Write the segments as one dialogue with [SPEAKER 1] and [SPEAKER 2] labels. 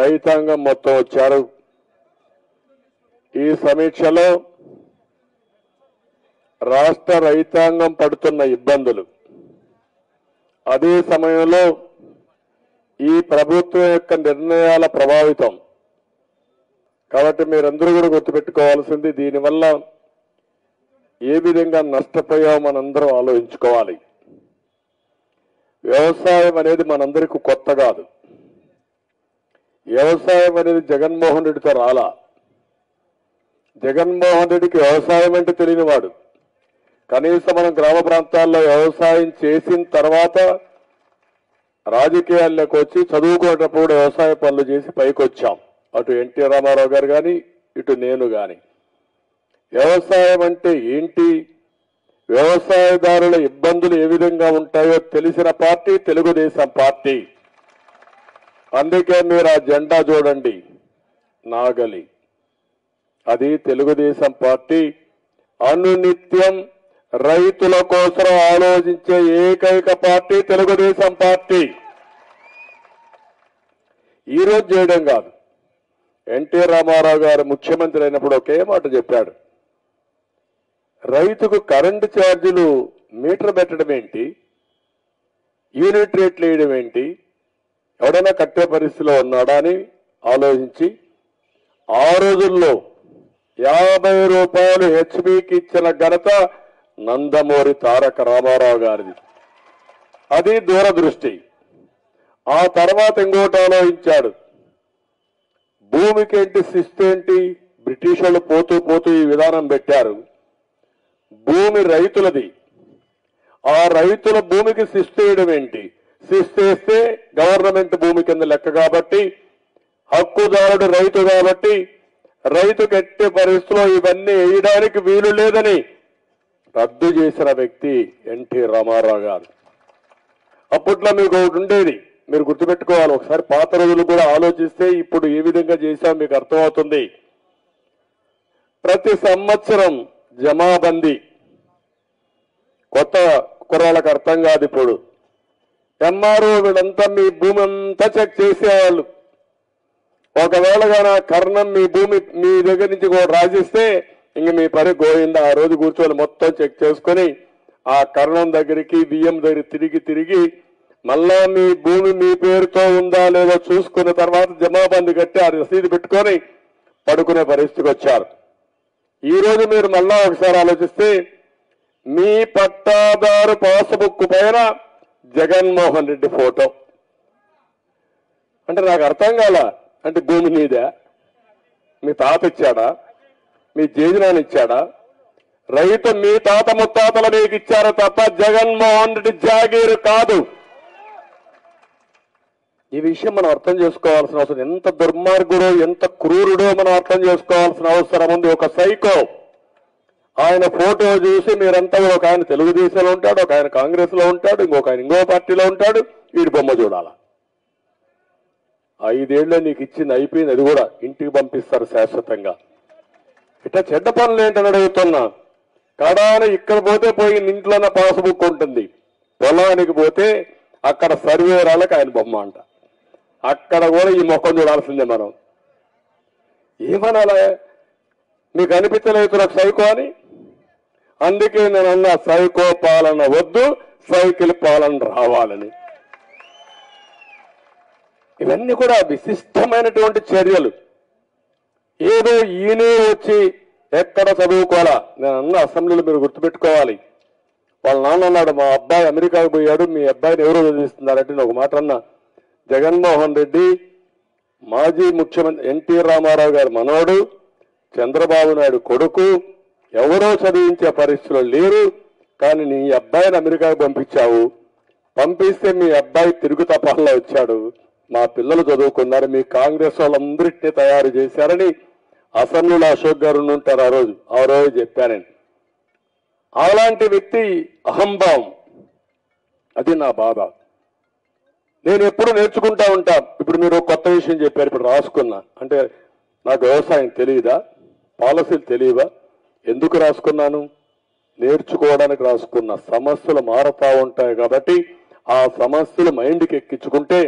[SPEAKER 1] రైతాంగం మొత్తం వచ్చారు ఈ సమీక్షలో రాష్ట్ర రైతాంగం పడుతున్న ఇబ్బందులు అదే సమయంలో ఈ ప్రభుత్వం యొక్క నిర్ణయాల ప్రభావితం కాబట్టి మీరందరూ కూడా గుర్తుపెట్టుకోవాల్సింది దీనివల్ల ఏ విధంగా నష్టపోయామో మనందరం ఆలోచించుకోవాలి వ్యవసాయం అనేది మనందరికీ కొత్త కాదు వ్యవసాయం అనేది జగన్మోహన్ రెడ్డితో రాలా జగన్మోహన్ రెడ్డికి వ్యవసాయం అంటే తెలియనివాడు కనీసం మనం గ్రామ ప్రాంతాల్లో వ్యవసాయం చేసిన తర్వాత రాజకీయాల్లోకి వచ్చి చదువుకునేటప్పుడు వ్యవసాయ పనులు చేసి పైకి వచ్చాం అటు ఎన్టీ రామారావు గారు కానీ ఇటు నేను కానీ వ్యవసాయం అంటే ఏంటి వ్యవసాయదారుల ఇబ్బందులు ఏ విధంగా ఉంటాయో తెలిసిన పార్టీ తెలుగుదేశం పార్టీ అందుకే మీరు ఆ జెండా చూడండి నాగలి అది తెలుగుదేశం పార్టీ అనునిత్యం రైతుల కోసం ఆలోచించే ఏకైక పార్టీ తెలుగుదేశం పార్టీ ఈ రోజు చేయడం కాదు ఎన్టీ రామారావు గారు ముఖ్యమంత్రి అయినప్పుడు ఒకే మాట చెప్పాడు రైతుకు కరెంటు ఛార్జీలు మీటర్ పెట్టడం ఏంటి యూనిట్ రేట్లు వేయడం ఏంటి ఎవడైనా కట్టే పరిస్థితిలో ఉన్నాడా అని ఆలోచించి ఆ రోజుల్లో యాభై రూపాయలు హెచ్బికి ఇచ్చిన ఘనత నందమూరి తారక రామారావు గారిది అది దూరదృష్టి ఆ తర్వాత ఇంకోటి ఆలోచించాడు భూమికి ఏంటి శిస్తు ఏంటి బ్రిటిష్ వాళ్ళు పోతూ పోతూ ఈ విధానం పెట్టారు భూమి రైతులది ఆ రైతుల భూమికి శిస్తు వేయడం ఏంటి శిస్తు వేస్తే గవర్నమెంట్ భూమి కింద లెక్క కాబట్టి హక్కుదారుడు రైతు కాబట్టి రైతు కట్టే పరిస్థితిలో ఇవన్నీ వేయడానికి వీలు లేదని రద్దు చేసిన వ్యక్తి ఎన్టీ రామారావు గారు అప్పట్లో మీకు ఒకటి ఉండేది మీరు గుర్తుపెట్టుకోవాలి ఒకసారి పాత రోజులు కూడా ఆలోచిస్తే ఇప్పుడు ఏ విధంగా చేశాం మీకు అర్థమవుతుంది ప్రతి సంవత్సరం జమాబందీ కొత్త కుర్రాళ్ళకి అర్థం కాదు ఇప్పుడు ఎంఆర్ఓ వీళ్ళంతా మీ భూమి అంతా చెక్ చేసేవాళ్ళు ఒకవేళ గాన కర్ణం మీ భూమి మీ దగ్గర నుంచి కూడా రాసిస్తే ఇంక మీ పని గోయిందా ఆ రోజు కూర్చొని మొత్తం చెక్ చేసుకొని ఆ కర్ణం దగ్గరికి బియ్యం దగ్గర తిరిగి తిరిగి మళ్ళా మీ భూమి మీ పేరుతో ఉందా లేదో చూసుకున్న తర్వాత జమాబందీ కట్టి ఆ రసీదు పెట్టుకొని పడుకునే పరిస్థితికి వచ్చారు ఈ రోజు మీరు మళ్ళా ఒకసారి ఆలోచిస్తే మీ పట్టాదారు పాస్బుక్ పైన జగన్మోహన్ రెడ్డి ఫోటో అంటే నాకు అర్థం కాల అంటే భూమి నీదా మీ తాత ఇచ్చాడా మీ జేజనాన్ని ఇచ్చాడా రైతు మీ తాత ముత్తాతలు మీకు ఇచ్చారు తప్ప జగన్మోహన్ రెడ్డి జాగీరు కాదు ఈ విషయం మనం అర్థం చేసుకోవాల్సిన అవసరం ఎంత దుర్మార్గుడో ఎంత క్రూరుడో మనం అర్థం చేసుకోవాల్సిన అవసరం ఉంది ఒక సైకో ఆయన ఫోటో చూసి మీరంతా కూడా ఒక ఆయన తెలుగుదేశంలో ఉంటాడు ఒక ఆయన కాంగ్రెస్ లో ఉంటాడు ఇంకొక ఆయన ఇంకో పార్టీలో ఉంటాడు వీడి బొమ్మ చూడాల ఐదేళ్లే నీకు ఇచ్చింది అయిపోయింది అది కూడా ఇంటికి పంపిస్తారు శాశ్వతంగా ఇట్లా చెడ్డ పనులు ఏంటని అడుగుతున్నా కడాన ఇక్కడ పోతే పోయి ఇంట్లోనే పాస్బుక్ ఉంటుంది పొలానికి పోతే అక్కడ సర్వేరాలకు ఆయన బొమ్మ అంట అక్కడ కూడా ఈ మొక్కం చూడాల్సిందే మనం ఏమనాలా మీకు అనిపించలేదు నాకు సైకో అని అందుకే నేను అన్న సైకో పాలన వద్దు సైకిల్ పాలన రావాలని ఇవన్నీ కూడా విశిష్టమైనటువంటి చర్యలు ఏదో ఈయనే వచ్చి ఎక్కడ చదువుకోవాలా నేను అన్న అసెంబ్లీలో మీరు గుర్తుపెట్టుకోవాలి వాళ్ళ నాన్న అన్నాడు మా అబ్బాయి అమెరికాకు పోయాడు మీ అబ్బాయిని ఎవరు చదివిస్తున్నారంటే నేను ఒక మాట అన్నా జగన్మోహన్ రెడ్డి మాజీ ముఖ్యమంత్రి ఎన్టీ రామారావు గారి మనవడు చంద్రబాబు నాయుడు కొడుకు ఎవరో చదివించే పరిస్థితిలో లేరు కానీ నీ అబ్బాయిని అమెరికాకు పంపించావు పంపిస్తే మీ అబ్బాయి తిరుగు తపాల్లో వచ్చాడు మా పిల్లలు చదువుకున్నారు మీ కాంగ్రెస్ వాళ్ళందరినీ తయారు చేశారని అసెంబ్లీలో అశోక్ గారు ఉంటారు ఆ రోజు ఆ రోజు చెప్పానని అలాంటి వ్యక్తి అహంభావం అది నా బాధ నేను ఎప్పుడు నేర్చుకుంటా ఉంటా ఇప్పుడు మీరు ఒక కొత్త విషయం చెప్పారు ఇప్పుడు రాసుకున్నా అంటే నాకు వ్యవసాయం తెలియదా పాలసీలు తెలియవా ఎందుకు రాసుకున్నాను నేర్చుకోవడానికి రాసుకున్న సమస్యలు మారుతా ఉంటాయి కాబట్టి ఆ సమస్యలు మైండ్కి ఎక్కించుకుంటే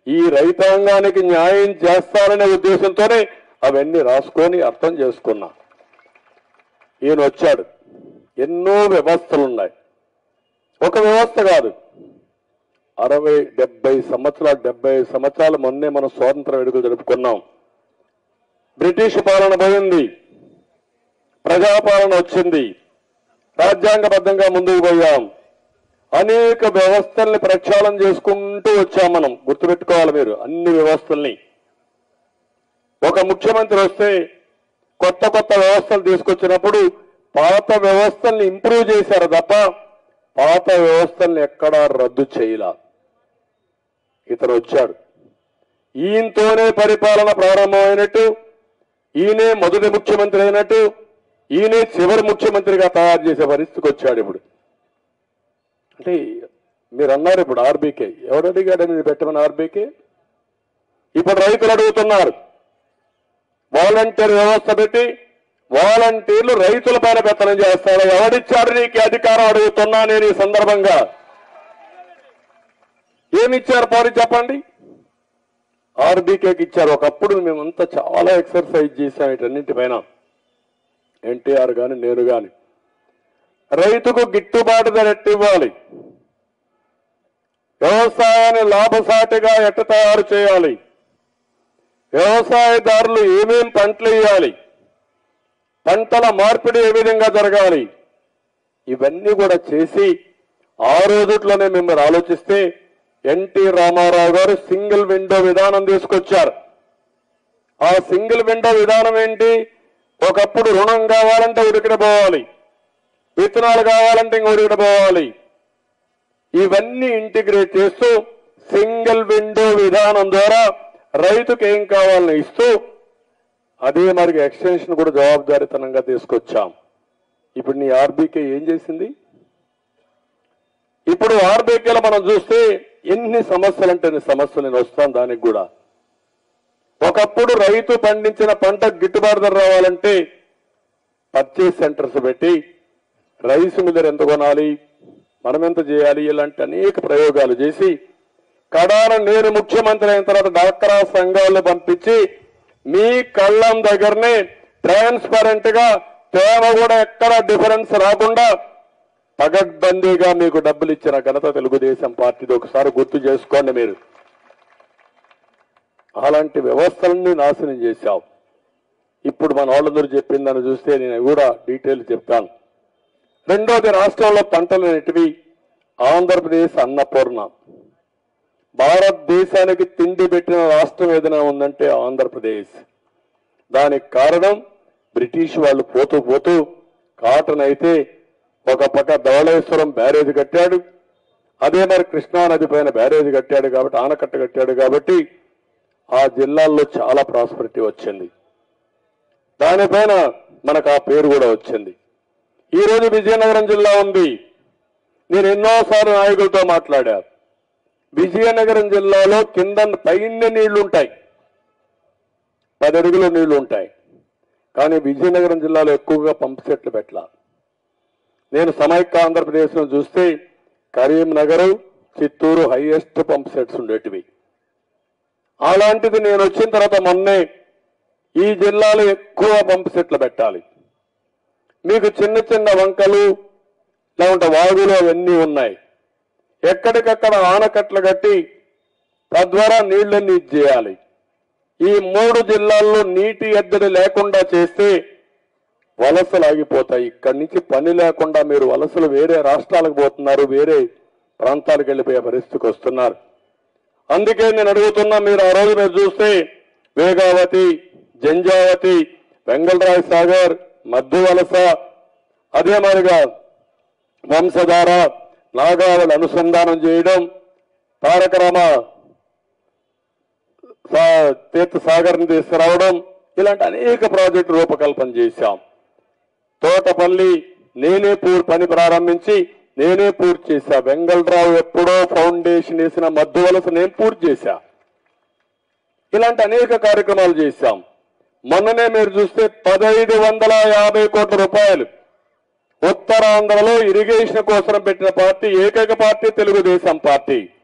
[SPEAKER 1] ఈ రైతాంగానికి న్యాయం చేస్తారనే ఉద్దేశంతోనే అవన్నీ రాసుకొని అర్థం చేసుకున్నా ఈయన వచ్చాడు ఎన్నో వ్యవస్థలు ఉన్నాయి ఒక వ్యవస్థ కాదు అరవై డెబ్బై సంవత్సరాలు డెబ్బై సంవత్సరాలు మొన్నే మనం స్వాతంత్ర వేడుకలు జరుపుకున్నాం బ్రిటిష్ పాలన పోయింది ప్రజాపాలన వచ్చింది రాజ్యాంగబద్ధంగా ముందుకు పోయాం అనేక వ్యవస్థల్ని ప్రక్షాళన చేసుకుంటూ వచ్చాం మనం గుర్తుపెట్టుకోవాలి మీరు అన్ని వ్యవస్థల్ని ఒక ముఖ్యమంత్రి వస్తే కొత్త కొత్త వ్యవస్థలు తీసుకొచ్చినప్పుడు పాత వ్యవస్థల్ని ఇంప్రూవ్ చేశారు తప్ప పాత వ్యవస్థల్ని ఎక్కడా రద్దు చేయలా ఇతను వచ్చాడు ఈయనతోనే పరిపాలన ప్రారంభమైనట్టు ఈయనే మొదటి ముఖ్యమంత్రి అయినట్టు ఈయనే చివరి ముఖ్యమంత్రిగా తయారు చేసే పరిస్థితికి వచ్చాడు ఇప్పుడు అంటే మీరు అన్నారు ఇప్పుడు ఆర్బీకే ఎవడు అడిగాడు మీరు పెట్టమని ఆర్బీకే ఇప్పుడు రైతులు అడుగుతున్నారు వాలంటీర్ వ్యవస్థ పెట్టి వాలంటీర్లు రైతుల పైన పెత్తనం చేస్తారు ఎవడిచ్చాడు నీకు ఈ అధికారం అడుగుతున్నా నేను ఈ సందర్భంగా ఏమిచ్చారు పోనీ చెప్పండి ఆర్బీకేకి ఇచ్చారు ఒకప్పుడు మేమంతా చాలా ఎక్సర్సైజ్ చేశాం వీటన్నింటిపైన ఎన్టీఆర్ గాని నేను గాని రైతుకు గిట్టుబాటు ధర ఎట్ట ఇవ్వాలి వ్యవసాయాన్ని లాభసాటిగా ఎట్ట తయారు చేయాలి వ్యవసాయదారులు ఏమేం పంటలు వేయాలి పంటల మార్పిడి ఏ విధంగా జరగాలి ఇవన్నీ కూడా చేసి ఆ రోజుట్లోనే మిమ్మల్ని ఆలోచిస్తే ఎన్టీ రామారావు గారు సింగిల్ విండో విధానం తీసుకొచ్చారు ఆ సింగిల్ విండో విధానం ఏంటి ఒకప్పుడు రుణం కావాలంటే ఉడికిన పోవాలి విత్తనాలు కావాలంటే ఇంక ఉడికిన పోవాలి ఇవన్నీ ఇంటిగ్రేట్ చేస్తూ సింగిల్ విండో విధానం ద్వారా రైతుకు ఏం కావాలని ఇస్తూ అదే మరి ఎక్స్టెన్షన్ కూడా జవాబుదారీతనంగా తీసుకొచ్చాం ఇప్పుడు నీ ఆర్బీకే ఏం చేసింది ఇప్పుడు ఆర్బీకేలో మనం చూస్తే ఎన్ని సమస్యలు అంటే ఎన్ని సమస్యలు నేను వస్తాను దానికి కూడా ఒకప్పుడు రైతు పండించిన పంట గిట్టుబాటు ధర రావాలంటే పర్చేస్ సెంటర్స్ పెట్టి రైస్ మిల్లర్ ఎంత కొనాలి మనం ఎంత చేయాలి ఇలాంటి అనేక ప్రయోగాలు చేసి కడాన నేను ముఖ్యమంత్రి అయిన తర్వాత డాక్టరా సంఘాలను పంపించి మీ కళ్ళం దగ్గరనే ట్రాన్స్పరెంట్ గా తేమ కూడా ఎక్కడ డిఫరెన్స్ రాకుండా పగడ్బందీగా మీకు డబ్బులు ఇచ్చిన ఘనత తెలుగుదేశం పార్టీది ఒకసారి గుర్తు చేసుకోండి మీరు అలాంటి వ్యవస్థలన్నీ నాశనం చేశావు ఇప్పుడు మన వాళ్ళందరూ చెప్పిందని చూస్తే నేను కూడా డీటెయిల్ చెప్తాను రెండోది రాష్ట్రంలో పంటలు అనేటివి ఆంధ్రప్రదేశ్ అన్నపూర్ణ భారతదేశానికి తిండి పెట్టిన రాష్ట్రం ఏదైనా ఉందంటే ఆంధ్రప్రదేశ్ దానికి కారణం బ్రిటిష్ వాళ్ళు పోతూ పోతూ కాటన్ అయితే ఒక పక్క ధవళేశ్వరం బ్యారేజ్ కట్టాడు అదే మరి కృష్ణా నది పైన బ్యారేజ్ కట్టాడు కాబట్టి ఆనకట్ట కట్టాడు కాబట్టి ఆ జిల్లాల్లో చాలా ప్రాస్పరిటీ వచ్చింది దానిపైన మనకు ఆ పేరు కూడా వచ్చింది ఈ రోజు విజయనగరం జిల్లా ఉంది నేను ఎన్నోసార్లు నాయకులతో మాట్లాడా విజయనగరం జిల్లాలో కింద పైన నీళ్లు ఉంటాయి పది అడుగుల నీళ్లు ఉంటాయి కానీ విజయనగరం జిల్లాలో ఎక్కువగా పంప్ సెట్లు పెట్టాల నేను సమైక్య ఆంధ్రప్రదేశ్లో చూస్తే Karimnagar Chittoor highest pump sets ఉండేటివి అలాంటిది నేను వచ్చిన తర్వాత మొన్నే ఈ జిల్లాలో ఎక్కువ పంప్ సెట్లు పెట్టాలి మీకు చిన్న చిన్న వంకలు లేకుంటే వాగులు అవన్నీ ఉన్నాయి ఎక్కడికక్కడ ఆనకట్లు కట్టి తద్వారా నీళ్లన్నీ ఇచ్చేయాలి ఈ మూడు జిల్లాల్లో నీటి ఎద్దడి లేకుండా చేస్తే వలసలు ఆగిపోతాయి ఇక్కడి నుంచి పని లేకుండా మీరు వలసలు వేరే రాష్ట్రాలకు పోతున్నారు వేరే ప్రాంతాలకు వెళ్ళిపోయే పరిస్థితికి వస్తున్నారు అందుకే నేను అడుగుతున్నా మీరు ఆ రోజు మీరు చూస్తే వేగావతి జంజావతి వెంగళరాయ్ సాగర్ మధ్య వలస అదే మాదిరిగా వంశధార నాగావళి అనుసంధానం చేయడం తారకరామ సా- తీర్థ సాగర్ని తీసుకురావడం ఇలాంటి అనేక ప్రాజెక్టు రూపకల్పన చేశాం తోటపల్లి నేనే పూర్ పని ప్రారంభించి నేనే పూర్తి చేశా వెంగళరావు ఎప్పుడో ఫౌండేషన్ వేసిన మధ్య వలస నేను పూర్తి చేశా ఇలాంటి అనేక కార్యక్రమాలు చేశాం మొన్ననే మీరు చూస్తే పదహైదు వందల యాభై కోట్ల రూపాయలు ఉత్తరాంధ్రలో ఇరిగేషన్ కోసం పెట్టిన పార్టీ ఏకైక పార్టీ తెలుగుదేశం పార్టీ